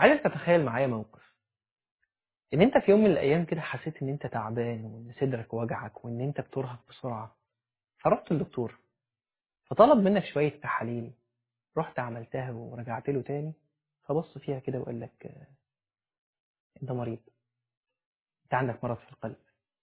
عايزك تتخيل معايا موقف ان انت في يوم من الايام كده حسيت ان انت تعبان وان صدرك وجعك وان انت بترهق بسرعه فرحت للدكتور فطلب منك شويه تحاليل رحت عملتها ورجعت له تاني فبص فيها كده وقال لك آه، انت مريض انت عندك مرض في القلب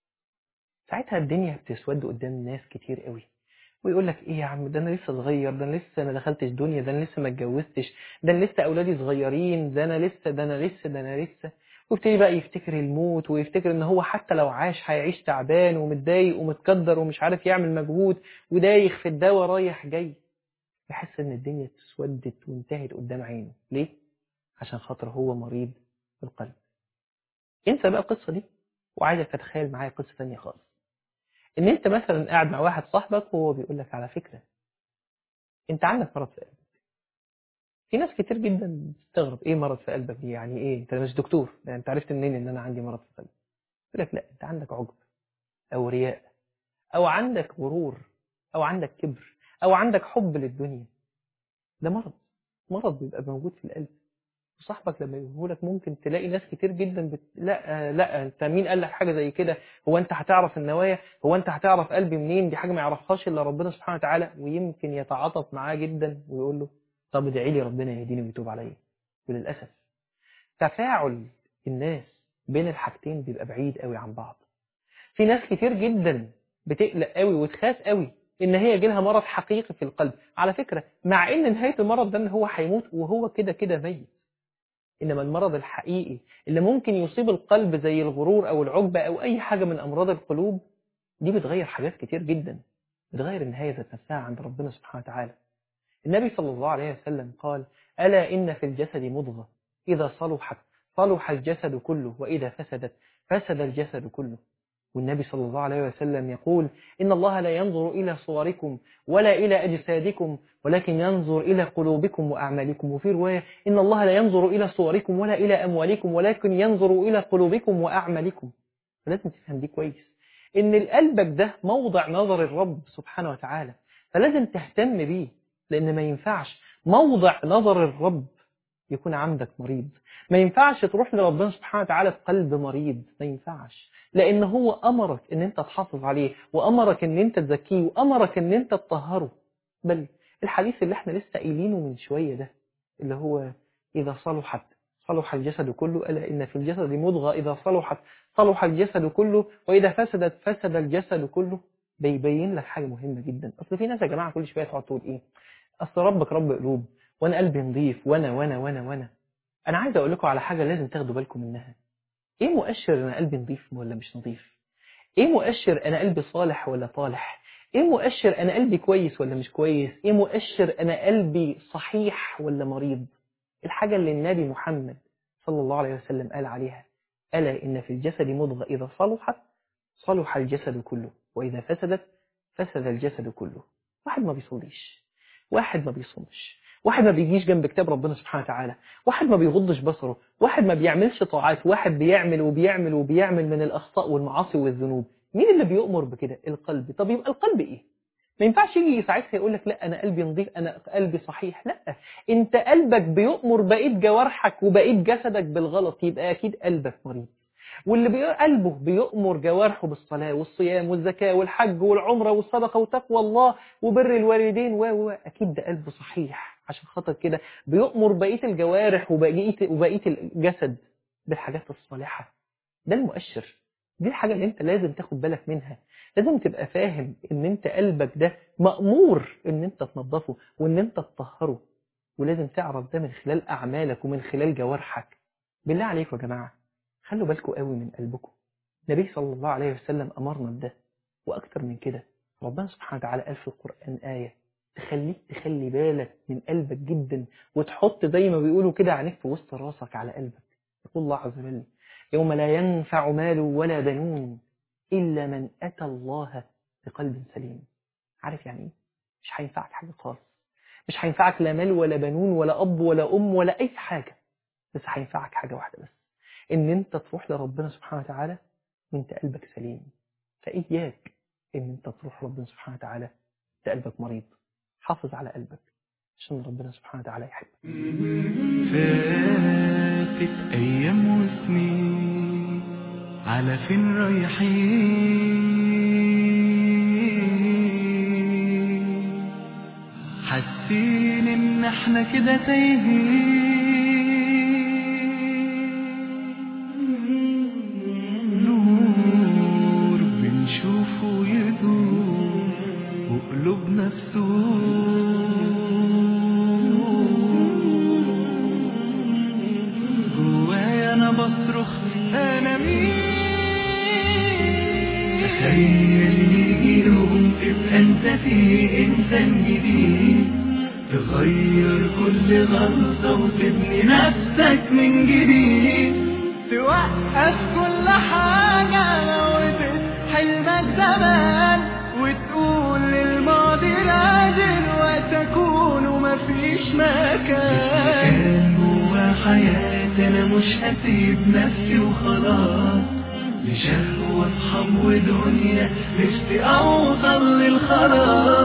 ساعتها الدنيا بتسود قدام ناس كتير قوي ويقول لك ايه يا عم ده انا لسه صغير ده انا لسه ما دخلتش دنيا ده انا لسه ما اتجوزتش ده انا لسه اولادي صغيرين ده انا لسه ده انا لسه ده انا لسه ويبتدي بقى يفتكر الموت ويفتكر ان هو حتى لو عاش هيعيش تعبان ومتضايق ومتكدر ومش عارف يعمل مجهود ودايخ في الدواء رايح جاي يحس ان الدنيا اسودت وانتهت قدام عينه ليه عشان خاطر هو مريض بالقلب انسى بقى القصه دي وعايزك تتخيل معايا قصه ثانيه خالص ان انت مثلا قاعد مع واحد صاحبك وهو بيقول لك على فكره انت عندك مرض في قلبك في ناس كتير جدا بتستغرب ايه مرض في قلبك دي يعني ايه انت مش دكتور يعني انت عرفت منين ان انا عندي مرض في قلبي يقول لك لا انت عندك عجب او رياء او عندك غرور او عندك كبر او عندك حب للدنيا ده مرض مرض بيبقى موجود في القلب وصاحبك لما يقول لك ممكن تلاقي ناس كتير جدا بت... لا آه، لا انت مين قال لك حاجه زي كده هو انت هتعرف النوايا هو انت هتعرف قلبي منين دي حاجه ما يعرفهاش الا ربنا سبحانه وتعالى ويمكن يتعاطف معاه جدا ويقول له طب ادعي لي ربنا يهديني ويتوب عليا وللاسف تفاعل الناس بين الحاجتين بيبقى بعيد قوي عن بعض في ناس كتير جدا بتقلق قوي وتخاف قوي ان هي يجيلها مرض حقيقي في القلب على فكره مع ان نهايه المرض ده ان هو هيموت وهو كده كده ميت انما المرض الحقيقي اللي ممكن يصيب القلب زي الغرور او العجبه او اي حاجه من امراض القلوب دي بتغير حاجات كتير جدا بتغير النهايه ذات نفسها عند ربنا سبحانه وتعالى النبي صلى الله عليه وسلم قال الا ان في الجسد مضغه اذا صلحت صلح الجسد كله واذا فسدت فسد الجسد كله والنبي صلى الله عليه وسلم يقول إن الله لا ينظر إلى صوركم ولا إلى أجسادكم ولكن ينظر إلى قلوبكم وأعمالكم وفي رواية إن الله لا ينظر إلى صوركم ولا إلى أموالكم ولكن ينظر إلى قلوبكم وأعمالكم فلازم تفهم دي كويس إن قلبك ده موضع نظر الرب سبحانه وتعالى فلازم تهتم بيه لأن ما ينفعش موضع نظر الرب يكون عندك مريض ما ينفعش تروح لربنا سبحانه وتعالى بقلب مريض ما ينفعش لان هو امرك ان انت تحافظ عليه وامرك ان انت تزكيه وامرك ان انت تطهره بل الحديث اللي احنا لسه قايلينه من شويه ده اللي هو اذا صلحت صلح الجسد كله الا ان في الجسد مضغه اذا صلحت صلح الجسد كله واذا فسدت فسد الجسد كله بيبين لك حاجه مهمه جدا اصل في ناس يا جماعه كل شويه تقعد تقول ايه اصل ربك رب قلوب وانا قلبي نظيف وانا وانا وانا وانا انا عايز اقول لكم على حاجه لازم تاخدوا بالكم منها ايه مؤشر انا قلبي نظيف ولا مش نظيف ايه مؤشر انا قلبي صالح ولا طالح ايه مؤشر انا قلبي كويس ولا مش كويس ايه مؤشر انا قلبي صحيح ولا مريض الحاجه اللي النبي محمد صلى الله عليه وسلم قال عليها الا ان في الجسد مضغه اذا صلحت صلح الجسد كله واذا فسدت فسد الجسد كله واحد ما بيصليش واحد ما بيصومش واحد ما بيجيش جنب كتاب ربنا سبحانه وتعالى واحد ما بيغضش بصره واحد ما بيعملش طاعات واحد بيعمل وبيعمل وبيعمل من الأخطاء والمعاصي والذنوب مين اللي بيؤمر بكده القلب طب يبقى القلب ايه ما ينفعش يجي ساعتها يقول لك لا انا قلبي نظيف انا قلبي صحيح لا انت قلبك بيؤمر بقيه جوارحك وبقيه جسدك بالغلط يبقى اكيد قلبك مريض واللي بي... قلبه بيؤمر جوارحه بالصلاة والصيام والزكاة والحج والعمرة والصدقة وتقوى الله وبر الوالدين و و أكيد ده قلبه صحيح عشان خاطر كده بيؤمر بقية الجوارح وبقية وبقية الجسد بالحاجات الصالحة ده المؤشر دي الحاجة اللي انت لازم تاخد بالك منها لازم تبقى فاهم ان انت قلبك ده مأمور ان انت تنظفه وان انت تطهره ولازم تعرف ده من خلال أعمالك ومن خلال جوارحك بالله عليكم يا جماعة خلوا بالكم قوي من قلبكم النبي صلى الله عليه وسلم أمرنا بده وأكتر من كده ربنا سبحانه وتعالى قال في القرآن آية تخليك تخلي بالك من قلبك جدا وتحط زي ما بيقولوا كده عينيك في وسط راسك على قلبك يقول الله عز وجل يوم لا ينفع مال ولا بنون إلا من أتى الله بقلب سليم عارف يعني إيه؟ مش هينفعك حاجة خالص مش هينفعك لا مال ولا بنون ولا أب ولا أم ولا أي حاجة بس هينفعك حاجة واحدة بس إن أنت تروح لربنا سبحانه وتعالى وأنت قلبك سليم فإياك إن أنت تروح لربنا سبحانه وتعالى أنت قلبك مريض حافظ على قلبك عشان ربنا سبحانه وتعالى يحبك فاتت أيام وسنين على فين رايحين حاسين إن احنا كده تايهين نور بنشوفه يدور وقلوبنا تسوق جوايا انا بصرخ انا مين تخيل يجي يوم تبقى انت فيه انسان جديد تغير كل غلطة وتبني نفسك من جديد توقف كل حاجة موتت حلمك زمان وتقول للماضي لا دلوقتي أكون ومفيش مكان كان جوا حياتي أنا مش هسيب نفسي وخلاص لشهوة حب ودنيا نفسي أوصل للخلاص